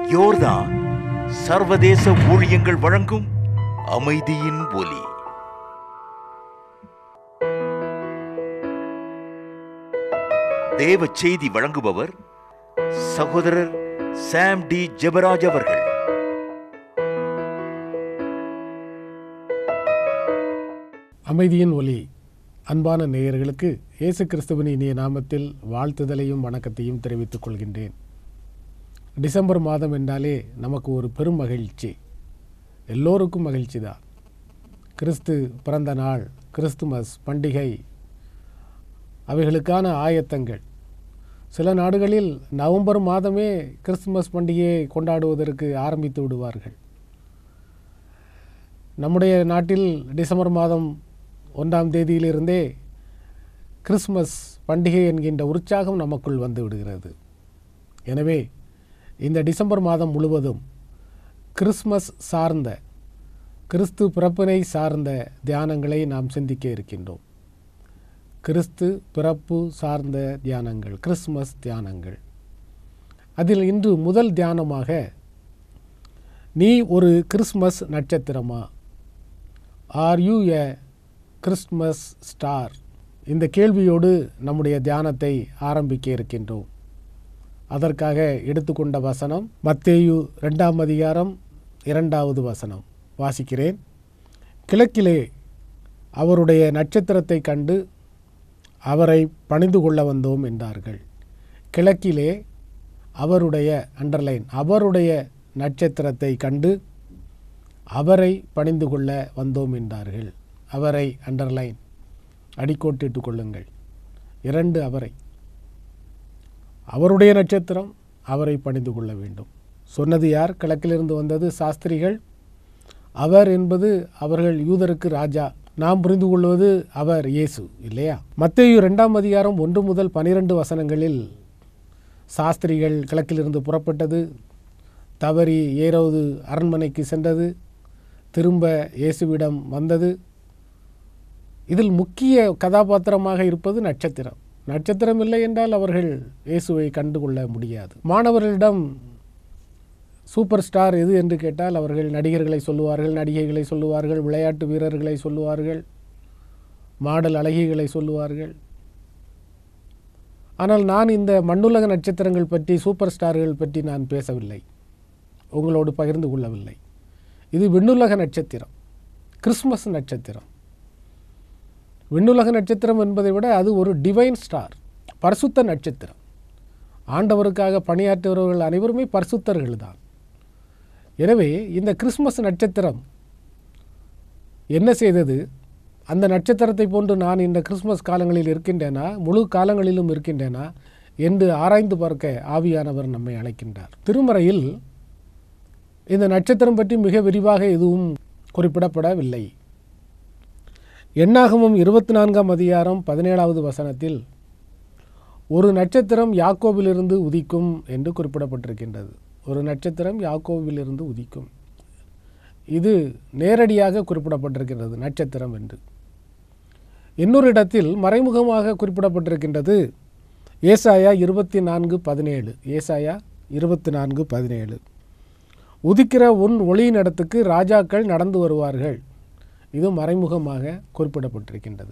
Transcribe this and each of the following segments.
யோர்தான் சர்வதேச ஊழியங்கள் வழங்கும் அமைதியின் ஒலி தேவ செய்தி வழங்குபவர் சகோதரர் சாம் டி ஜெபராஜ் அவர்கள் அமைதியின் ஒலி அன்பான நேயர்களுக்கு இயேசு கிறிஸ்துவின் இனிய நாமத்தில் வாழ்த்துதலையும் வணக்கத்தையும் தெரிவித்துக் கொள்கின்றேன் டிசம்பர் மாதம் என்றாலே நமக்கு ஒரு பெரும் மகிழ்ச்சி எல்லோருக்கும் மகிழ்ச்சி தான் கிறிஸ்து பிறந்த நாள் கிறிஸ்துமஸ் பண்டிகை அவைகளுக்கான ஆயத்தங்கள் சில நாடுகளில் நவம்பர் மாதமே கிறிஸ்துமஸ் பண்டிகையை கொண்டாடுவதற்கு ஆரம்பித்து விடுவார்கள் நம்முடைய நாட்டில் டிசம்பர் மாதம் ஒன்றாம் தேதியிலிருந்தே கிறிஸ்மஸ் பண்டிகை என்கின்ற உற்சாகம் நமக்குள் வந்து விடுகிறது எனவே இந்த டிசம்பர் மாதம் முழுவதும் கிறிஸ்மஸ் சார்ந்த கிறிஸ்து பிறப்பினை சார்ந்த தியானங்களை நாம் சிந்திக்க இருக்கின்றோம் கிறிஸ்து பிறப்பு சார்ந்த தியானங்கள் கிறிஸ்மஸ் தியானங்கள் அதில் இன்று முதல் தியானமாக நீ ஒரு கிறிஸ்மஸ் நட்சத்திரமா are you a Christmas star இந்த கேள்வியோடு நம்முடைய தியானத்தை ஆரம்பிக்க இருக்கின்றோம் அதற்காக எடுத்துக்கொண்ட வசனம் மத்தேயு ரெண்டாம் அதிகாரம் இரண்டாவது வசனம் வாசிக்கிறேன் கிழக்கிலே அவருடைய நட்சத்திரத்தை கண்டு அவரை பணிந்து கொள்ள வந்தோம் என்றார்கள் கிழக்கிலே அவருடைய அண்டர்லைன் அவருடைய நட்சத்திரத்தை கண்டு அவரை பணிந்து கொள்ள வந்தோம் என்றார்கள் அவரை அண்டர்லைன் அடிக்கோட்டிட்டு கொள்ளுங்கள் இரண்டு அவரை அவருடைய நட்சத்திரம் அவரை பணிந்து கொள்ள வேண்டும் சொன்னது யார் கிழக்கிலிருந்து வந்தது சாஸ்திரிகள் அவர் என்பது அவர்கள் யூதருக்கு ராஜா நாம் புரிந்து கொள்வது அவர் இயேசு இல்லையா மத்தேயு ரெண்டாம் அதிகாரம் ஒன்று முதல் பனிரெண்டு வசனங்களில் சாஸ்திரிகள் கிழக்கிலிருந்து புறப்பட்டது தவறி ஏரோது அரண்மனைக்கு சென்றது திரும்ப இயேசுவிடம் வந்தது இதில் முக்கிய கதாபாத்திரமாக இருப்பது நட்சத்திரம் நட்சத்திரம் இல்லை என்றால் அவர்கள் இயேசுவை கண்டுகொள்ள முடியாது மாணவர்களிடம் சூப்பர் ஸ்டார் எது என்று கேட்டால் அவர்கள் நடிகர்களை சொல்லுவார்கள் நடிகைகளை சொல்லுவார்கள் விளையாட்டு வீரர்களை சொல்லுவார்கள் மாடல் அழகிகளை சொல்லுவார்கள் ஆனால் நான் இந்த மண்ணுலக நட்சத்திரங்கள் பற்றி சூப்பர் ஸ்டார்கள் பற்றி நான் பேசவில்லை உங்களோடு பகிர்ந்து கொள்ளவில்லை இது விண்ணுலக நட்சத்திரம் கிறிஸ்மஸ் நட்சத்திரம் விண்ணுலக நட்சத்திரம் என்பதை விட அது ஒரு டிவைன் ஸ்டார் பரிசுத்த நட்சத்திரம் ஆண்டவருக்காக பணியாற்றுபவர்கள் அனைவருமே பரிசுத்தர்கள் தான் எனவே இந்த கிறிஸ்மஸ் நட்சத்திரம் என்ன செய்தது அந்த நட்சத்திரத்தை போன்று நான் இந்த கிறிஸ்மஸ் காலங்களில் இருக்கின்றேனா முழு காலங்களிலும் இருக்கின்றேனா என்று ஆராய்ந்து பார்க்க ஆவியானவர் நம்மை அழைக்கின்றார் திருமறையில் இந்த நட்சத்திரம் பற்றி மிக விரிவாக எதுவும் குறிப்பிடப்படவில்லை எண்ணாகமும் இருபத்தி நான்காம் அதிகாரம் பதினேழாவது வசனத்தில் ஒரு நட்சத்திரம் யாக்கோவிலிருந்து உதிக்கும் என்று குறிப்பிடப்பட்டிருக்கின்றது ஒரு நட்சத்திரம் யாக்கோவிலிருந்து உதிக்கும் இது நேரடியாக குறிப்பிடப்பட்டிருக்கின்றது நட்சத்திரம் என்று இன்னொரு இடத்தில் மறைமுகமாக குறிப்பிடப்பட்டிருக்கின்றது ஏசாயா இருபத்தி நான்கு பதினேழு ஏசாயா இருபத்தி நான்கு பதினேழு உதிக்கிற உன் ஒளியின் இடத்துக்கு ராஜாக்கள் நடந்து வருவார்கள் இது மறைமுகமாக குறிப்பிடப்பட்டிருக்கின்றது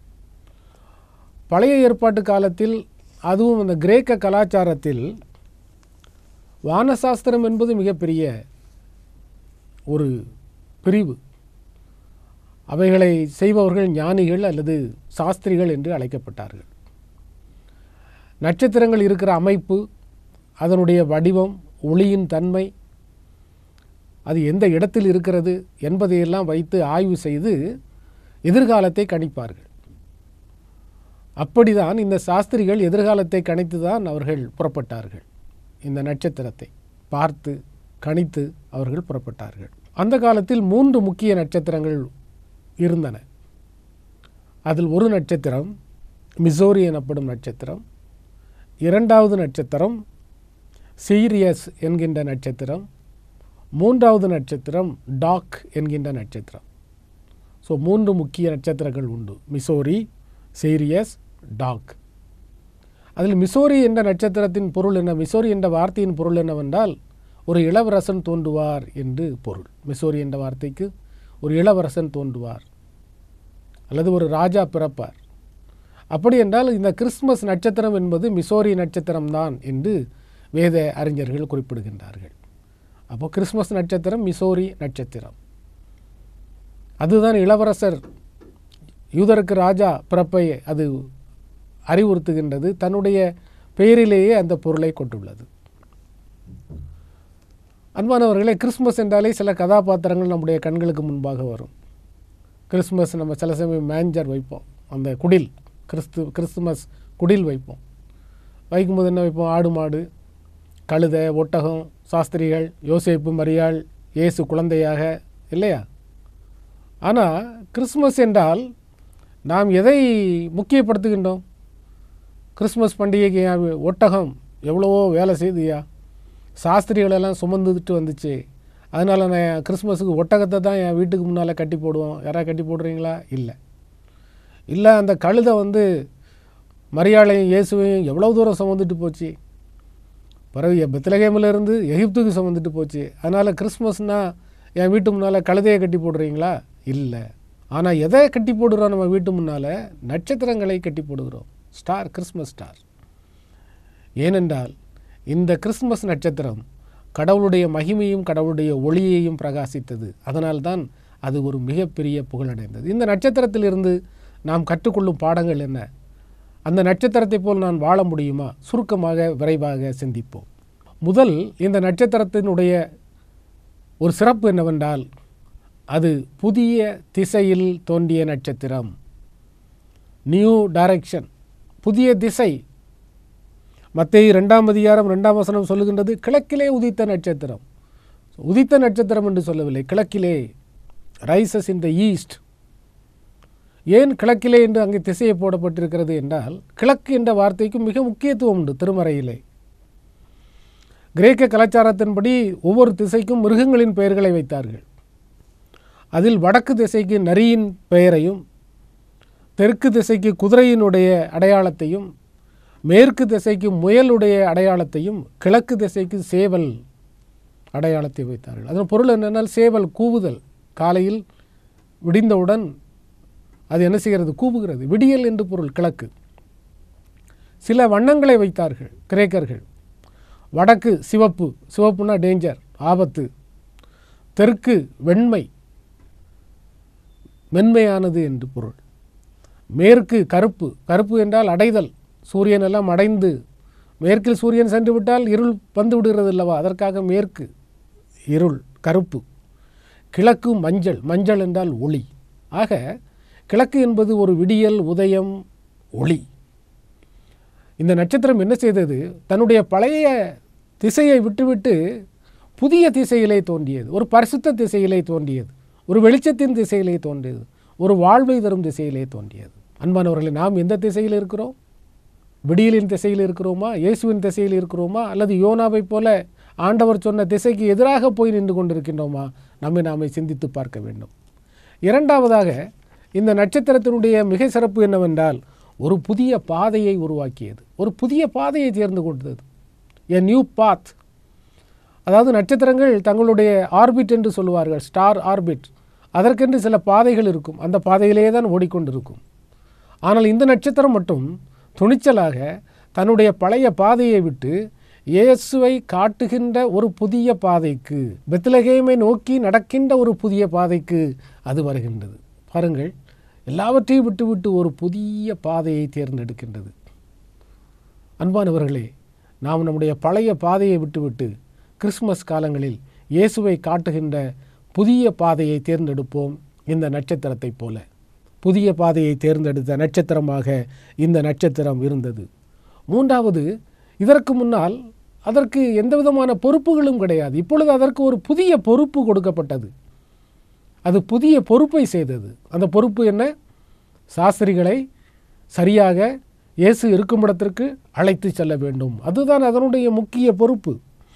பழைய ஏற்பாட்டு காலத்தில் அதுவும் அந்த கிரேக்க கலாச்சாரத்தில் வானசாஸ்திரம் என்பது மிகப்பெரிய ஒரு பிரிவு அவைகளை செய்பவர்கள் ஞானிகள் அல்லது சாஸ்திரிகள் என்று அழைக்கப்பட்டார்கள் நட்சத்திரங்கள் இருக்கிற அமைப்பு அதனுடைய வடிவம் ஒளியின் தன்மை அது எந்த இடத்தில் இருக்கிறது என்பதையெல்லாம் வைத்து ஆய்வு செய்து எதிர்காலத்தை கணிப்பார்கள் அப்படிதான் இந்த சாஸ்திரிகள் எதிர்காலத்தை கணித்து தான் அவர்கள் புறப்பட்டார்கள் இந்த நட்சத்திரத்தை பார்த்து கணித்து அவர்கள் புறப்பட்டார்கள் அந்த காலத்தில் மூன்று முக்கிய நட்சத்திரங்கள் இருந்தன அதில் ஒரு நட்சத்திரம் மிசோரி எனப்படும் நட்சத்திரம் இரண்டாவது நட்சத்திரம் சீரியஸ் என்கின்ற நட்சத்திரம் மூன்றாவது நட்சத்திரம் டாக் என்கின்ற நட்சத்திரம் ஸோ மூன்று முக்கிய நட்சத்திரங்கள் உண்டு மிசோரி சீரியஸ் டாக் அதில் மிசோரி என்ற நட்சத்திரத்தின் பொருள் என்ன மிசோரி என்ற வார்த்தையின் பொருள் என்னவென்றால் ஒரு இளவரசன் தோன்றுவார் என்று பொருள் மிசோரி என்ற வார்த்தைக்கு ஒரு இளவரசன் தோன்றுவார் அல்லது ஒரு ராஜா பிறப்பார் அப்படி என்றால் இந்த கிறிஸ்மஸ் நட்சத்திரம் என்பது மிசோரி நட்சத்திரம்தான் என்று வேத அறிஞர்கள் குறிப்பிடுகின்றார்கள் அப்போ கிறிஸ்மஸ் நட்சத்திரம் மிசோரி நட்சத்திரம் அதுதான் இளவரசர் யூதருக்கு ராஜா பிறப்பை அது அறிவுறுத்துகின்றது தன்னுடைய பெயரிலேயே அந்த பொருளை கொண்டுள்ளது அன்பானவர்களே கிறிஸ்மஸ் என்றாலே சில கதாபாத்திரங்கள் நம்முடைய கண்களுக்கு முன்பாக வரும் கிறிஸ்மஸ் நம்ம சில சமயம் மேஞ்சர் வைப்போம் அந்த குடில் கிறிஸ்து கிறிஸ்துமஸ் குடில் வைப்போம் வைக்கும்போது என்ன வைப்போம் ஆடு மாடு கழுதை ஒட்டகம் சாஸ்திரிகள் யோசேப்பு மரியாள் இயேசு குழந்தையாக இல்லையா ஆனால் கிறிஸ்மஸ் என்றால் நாம் எதை முக்கியப்படுத்துகின்றோம் கிறிஸ்மஸ் பண்டிகைக்கு ஏன் ஒட்டகம் எவ்வளவோ வேலை செய்தியா சாஸ்திரிகளெல்லாம் சுமந்துட்டு வந்துச்சு அதனால் நான் கிறிஸ்மஸுக்கு ஒட்டகத்தை தான் என் வீட்டுக்கு முன்னால் கட்டி போடுவோம் யாராவது கட்டி போடுறீங்களா இல்லை இல்லை அந்த கழுதை வந்து மரியாளையும் இயேசுவையும் எவ்வளோ தூரம் சுமந்துட்டு போச்சு பிறகு பெத்லகேமில் இருந்து எகிப்துக்கு சுமந்துட்டு போச்சு அதனால் கிறிஸ்மஸ்னால் என் வீட்டு முன்னால் கழுதையை கட்டி போடுறீங்களா இல்லை ஆனால் எதை கட்டி போடுறோம் நம்ம வீட்டு முன்னால் நட்சத்திரங்களை கட்டி போடுகிறோம் ஸ்டார் கிறிஸ்மஸ் ஸ்டார் ஏனென்றால் இந்த கிறிஸ்மஸ் நட்சத்திரம் கடவுளுடைய மகிமையும் கடவுளுடைய ஒளியையும் பிரகாசித்தது அதனால்தான் அது ஒரு மிகப்பெரிய புகழடைந்தது இந்த நட்சத்திரத்திலிருந்து நாம் கற்றுக்கொள்ளும் பாடங்கள் என்ன அந்த நட்சத்திரத்தை போல் நான் வாழ முடியுமா சுருக்கமாக விரைவாக சிந்திப்போம் முதல் இந்த நட்சத்திரத்தினுடைய ஒரு சிறப்பு என்னவென்றால் அது புதிய திசையில் தோன்றிய நட்சத்திரம் நியூ டைரக்ஷன் புதிய திசை மத்திய ரெண்டாம் அதிகாரம் ரெண்டாம் வசனம் சொல்லுகின்றது கிழக்கிலே உதித்த நட்சத்திரம் உதித்த நட்சத்திரம் என்று சொல்லவில்லை கிழக்கிலே ரைசஸ் இன் த ஈஸ்ட் ஏன் கிழக்கிலே என்று அங்கே திசையை போடப்பட்டிருக்கிறது என்றால் கிழக்கு என்ற வார்த்தைக்கு மிக முக்கியத்துவம் உண்டு திருமறையிலே கிரேக்க கலாச்சாரத்தின்படி ஒவ்வொரு திசைக்கும் மிருகங்களின் பெயர்களை வைத்தார்கள் அதில் வடக்கு திசைக்கு நரியின் பெயரையும் தெற்கு திசைக்கு குதிரையினுடைய அடையாளத்தையும் மேற்கு திசைக்கு முயலுடைய அடையாளத்தையும் கிழக்கு திசைக்கு சேவல் அடையாளத்தை வைத்தார்கள் அதன் பொருள் என்னென்னால் சேவல் கூவுதல் காலையில் விடிந்தவுடன் அது என்ன செய்கிறது கூவுகிறது விடியல் என்று பொருள் கிழக்கு சில வண்ணங்களை வைத்தார்கள் கிரேக்கர்கள் வடக்கு சிவப்பு சிவப்புனா டேஞ்சர் ஆபத்து தெற்கு வெண்மை மென்மையானது என்று பொருள் மேற்கு கருப்பு கருப்பு என்றால் அடைதல் சூரியன் எல்லாம் அடைந்து மேற்கில் சூரியன் சென்று விட்டால் இருள் வந்து விடுகிறது அல்லவா அதற்காக மேற்கு இருள் கருப்பு கிழக்கு மஞ்சள் மஞ்சள் என்றால் ஒளி ஆக கிழக்கு என்பது ஒரு விடியல் உதயம் ஒளி இந்த நட்சத்திரம் என்ன செய்தது தன்னுடைய பழைய திசையை விட்டுவிட்டு புதிய திசையிலே தோன்றியது ஒரு பரிசுத்த திசையிலே தோன்றியது ஒரு வெளிச்சத்தின் திசையிலே தோன்றியது ஒரு வாழ்வை தரும் திசையிலே தோன்றியது அன்பானவர்களே நாம் எந்த திசையில் இருக்கிறோம் விடியலின் திசையில் இருக்கிறோமா இயேசுவின் திசையில் இருக்கிறோமா அல்லது யோனாவைப் போல ஆண்டவர் சொன்ன திசைக்கு எதிராக போய் நின்று கொண்டிருக்கின்றோமா நம்மை நாமே சிந்தித்து பார்க்க வேண்டும் இரண்டாவதாக இந்த நட்சத்திரத்தினுடைய மிக சிறப்பு என்னவென்றால் ஒரு புதிய பாதையை உருவாக்கியது ஒரு புதிய பாதையை தேர்ந்து கொண்டது எ நியூ பாத் அதாவது நட்சத்திரங்கள் தங்களுடைய ஆர்பிட் என்று சொல்லுவார்கள் ஸ்டார் ஆர்பிட் அதற்கென்று சில பாதைகள் இருக்கும் அந்த பாதையிலே தான் ஓடிக்கொண்டிருக்கும் ஆனால் இந்த நட்சத்திரம் மட்டும் துணிச்சலாக தன்னுடைய பழைய பாதையை விட்டு இயேசுவை காட்டுகின்ற ஒரு புதிய பாதைக்கு பெத்லகேமை நோக்கி நடக்கின்ற ஒரு புதிய பாதைக்கு அது வருகின்றது பாருங்கள் எல்லாவற்றையும் விட்டுவிட்டு ஒரு புதிய பாதையை தேர்ந்தெடுக்கின்றது அன்பானவர்களே நாம் நம்முடைய பழைய பாதையை விட்டுவிட்டு கிறிஸ்மஸ் காலங்களில் இயேசுவை காட்டுகின்ற புதிய பாதையை தேர்ந்தெடுப்போம் இந்த நட்சத்திரத்தைப் போல புதிய பாதையை தேர்ந்தெடுத்த நட்சத்திரமாக இந்த நட்சத்திரம் இருந்தது மூன்றாவது இதற்கு முன்னால் அதற்கு எந்த விதமான பொறுப்புகளும் கிடையாது இப்பொழுது அதற்கு ஒரு புதிய பொறுப்பு கொடுக்கப்பட்டது அது புதிய பொறுப்பை செய்தது அந்த பொறுப்பு என்ன சாஸ்திரிகளை சரியாக இயேசு இருக்கும் இடத்திற்கு அழைத்து செல்ல வேண்டும் அதுதான் அதனுடைய முக்கிய பொறுப்பு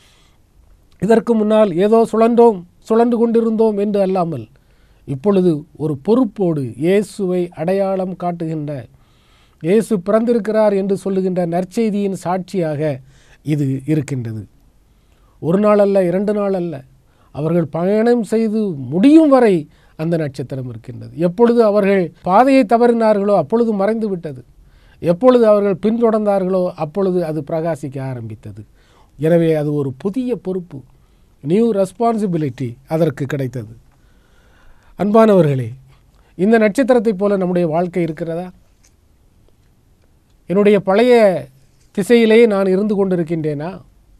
இதற்கு முன்னால் ஏதோ சுழன்றோம் சுழன்று கொண்டிருந்தோம் என்று அல்லாமல் இப்பொழுது ஒரு பொறுப்போடு இயேசுவை அடையாளம் காட்டுகின்ற இயேசு பிறந்திருக்கிறார் என்று சொல்லுகின்ற நற்செய்தியின் சாட்சியாக இது இருக்கின்றது ஒரு நாள் அல்ல இரண்டு நாள் அல்ல அவர்கள் பயணம் செய்து முடியும் வரை அந்த நட்சத்திரம் இருக்கின்றது எப்பொழுது அவர்கள் பாதையை தவறினார்களோ அப்பொழுது மறைந்து விட்டது எப்பொழுது அவர்கள் பின்தொடர்ந்தார்களோ அப்பொழுது அது பிரகாசிக்க ஆரம்பித்தது எனவே அது ஒரு புதிய பொறுப்பு நியூ ரெஸ்பான்சிபிலிட்டி அதற்கு கிடைத்தது அன்பானவர்களே இந்த நட்சத்திரத்தைப் போல நம்முடைய வாழ்க்கை இருக்கிறதா என்னுடைய பழைய திசையிலேயே நான் இருந்து கொண்டிருக்கின்றேனா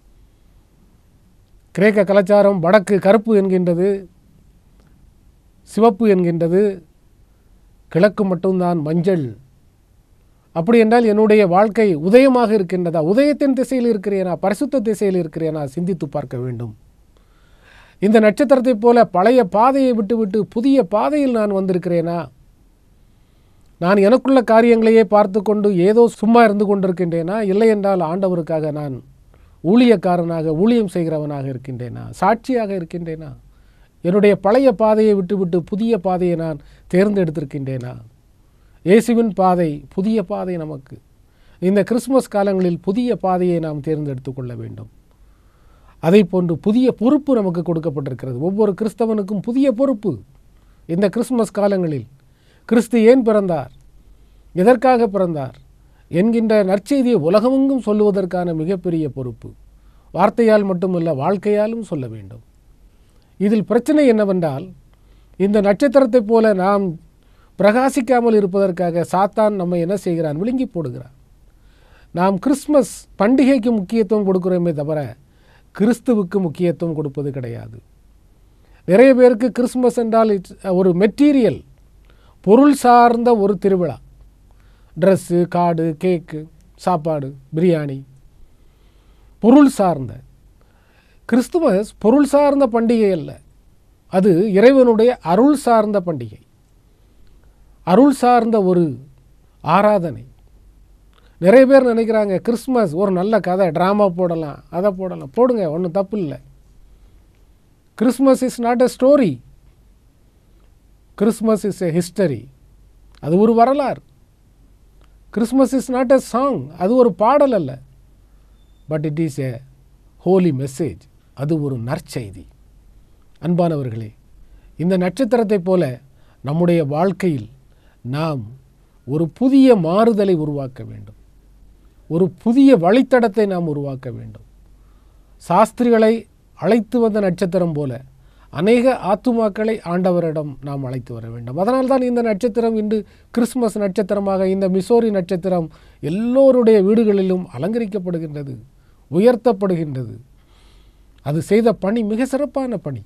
கிரேக்க கலாச்சாரம் வடக்கு கருப்பு என்கின்றது சிவப்பு என்கின்றது கிழக்கு மட்டும்தான் மஞ்சள் அப்படி என்றால் என்னுடைய வாழ்க்கை உதயமாக இருக்கின்றதா உதயத்தின் திசையில் இருக்கிறேனா பரிசுத்த திசையில் இருக்கிறேனா சிந்தித்து பார்க்க வேண்டும் இந்த நட்சத்திரத்தைப் போல பழைய பாதையை விட்டுவிட்டு புதிய பாதையில் நான் வந்திருக்கிறேனா நான் எனக்குள்ள காரியங்களையே பார்த்து கொண்டு ஏதோ சும்மா இருந்து கொண்டிருக்கின்றேனா இல்லை என்றால் ஆண்டவருக்காக நான் ஊழியக்காரனாக ஊழியம் செய்கிறவனாக இருக்கின்றேனா சாட்சியாக இருக்கின்றேனா என்னுடைய பழைய பாதையை விட்டுவிட்டு புதிய பாதையை நான் தேர்ந்தெடுத்திருக்கின்றேனா இயேசுவின் பாதை புதிய பாதை நமக்கு இந்த கிறிஸ்மஸ் காலங்களில் புதிய பாதையை நாம் தேர்ந்தெடுத்து கொள்ள வேண்டும் அதை போன்று புதிய பொறுப்பு நமக்கு கொடுக்கப்பட்டிருக்கிறது ஒவ்வொரு கிறிஸ்தவனுக்கும் புதிய பொறுப்பு இந்த கிறிஸ்மஸ் காலங்களில் கிறிஸ்து ஏன் பிறந்தார் எதற்காக பிறந்தார் என்கின்ற நற்செய்தியை உலகமெங்கும் சொல்லுவதற்கான மிகப்பெரிய பொறுப்பு வார்த்தையால் மட்டுமல்ல வாழ்க்கையாலும் சொல்ல வேண்டும் இதில் பிரச்சனை என்னவென்றால் இந்த நட்சத்திரத்தைப் போல நாம் பிரகாசிக்காமல் இருப்பதற்காக சாத்தான் நம்ம என்ன செய்கிறான் விழுங்கி போடுகிறான் நாம் கிறிஸ்மஸ் பண்டிகைக்கு முக்கியத்துவம் கொடுக்கிறோமே தவிர கிறிஸ்துவுக்கு முக்கியத்துவம் கொடுப்பது கிடையாது நிறைய பேருக்கு கிறிஸ்மஸ் என்றால் இட்ஸ் ஒரு மெட்டீரியல் பொருள் சார்ந்த ஒரு திருவிழா ட்ரெஸ்ஸு கார்டு கேக்கு சாப்பாடு பிரியாணி பொருள் சார்ந்த கிறிஸ்துமஸ் பொருள் சார்ந்த பண்டிகை அல்ல அது இறைவனுடைய அருள் சார்ந்த பண்டிகை அருள் சார்ந்த ஒரு ஆராதனை நிறைய பேர் நினைக்கிறாங்க கிறிஸ்மஸ் ஒரு நல்ல கதை ட்ராமா போடலாம் அதை போடலாம் போடுங்க ஒன்றும் தப்பு இல்லை Christmas is not a story Christmas is a history அது ஒரு வரலாறு Christmas is not a song அது ஒரு பாடல் அல்ல but it is a holy message அது ஒரு நற்செய்தி அன்பானவர்களே இந்த நட்சத்திரத்தைப் போல நம்முடைய வாழ்க்கையில் நாம் ஒரு புதிய மாறுதலை உருவாக்க வேண்டும் ஒரு புதிய வழித்தடத்தை நாம் உருவாக்க வேண்டும் சாஸ்திரிகளை அழைத்து வந்த நட்சத்திரம் போல அநேக ஆத்துமாக்களை ஆண்டவரிடம் நாம் அழைத்து வர வேண்டும் அதனால்தான் இந்த நட்சத்திரம் இன்று கிறிஸ்மஸ் நட்சத்திரமாக இந்த மிசோரி நட்சத்திரம் எல்லோருடைய வீடுகளிலும் அலங்கரிக்கப்படுகின்றது உயர்த்தப்படுகின்றது அது செய்த பணி மிக சிறப்பான பணி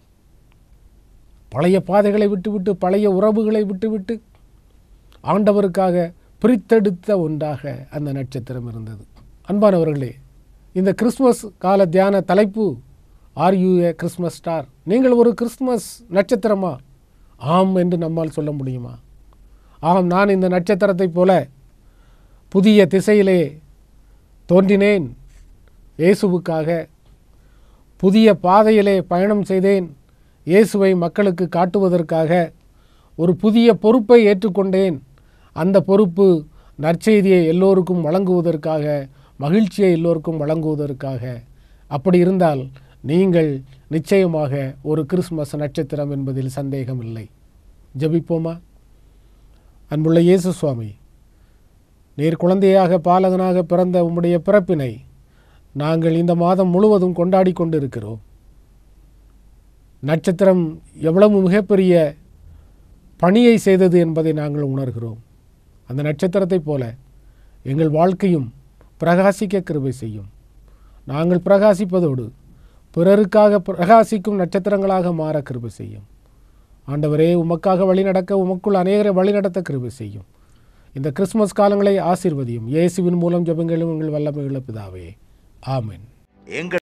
பழைய பாதைகளை விட்டுவிட்டு பழைய உறவுகளை விட்டுவிட்டு ஆண்டவருக்காக பிரித்தெடுத்த ஒன்றாக அந்த நட்சத்திரம் இருந்தது அன்பானவர்களே இந்த கிறிஸ்மஸ் கால தியான தலைப்பு are you a Christmas star நீங்கள் ஒரு கிறிஸ்மஸ் நட்சத்திரமா ஆம் என்று நம்மால் சொல்ல முடியுமா ஆம் நான் இந்த நட்சத்திரத்தைப் போல புதிய திசையிலே தோன்றினேன் இயேசுவுக்காக புதிய பாதையிலே பயணம் செய்தேன் இயேசுவை மக்களுக்கு காட்டுவதற்காக ஒரு புதிய பொறுப்பை ஏற்றுக்கொண்டேன் அந்த பொறுப்பு நற்செய்தியை எல்லோருக்கும் வழங்குவதற்காக மகிழ்ச்சியை எல்லோருக்கும் வழங்குவதற்காக அப்படி இருந்தால் நீங்கள் நிச்சயமாக ஒரு கிறிஸ்மஸ் நட்சத்திரம் என்பதில் சந்தேகம் இல்லை ஜெபிப்போமா அன்புள்ள இயேசு சுவாமி நீர் குழந்தையாக பாலகனாக பிறந்த உம்முடைய பிறப்பினை நாங்கள் இந்த மாதம் முழுவதும் கொண்டாடி கொண்டிருக்கிறோம் நட்சத்திரம் எவ்வளவு மிகப்பெரிய பணியை செய்தது என்பதை நாங்கள் உணர்கிறோம் அந்த நட்சத்திரத்தைப் போல எங்கள் வாழ்க்கையும் பிரகாசிக்க கிருபை செய்யும் நாங்கள் பிரகாசிப்பதோடு பிறருக்காக பிரகாசிக்கும் நட்சத்திரங்களாக மாற கிருபை செய்யும் ஆண்டவரே உமக்காக வழிநடக்க உமக்குள் அநேகரை வழிநடத்த கிருபை செய்யும் இந்த கிறிஸ்மஸ் காலங்களை ஆசீர்வதியும் இயேசுவின் மூலம் ஜெபங்களும் எங்கள் வல்லமையுள்ள பிதாவே ஆமென் எங்கள்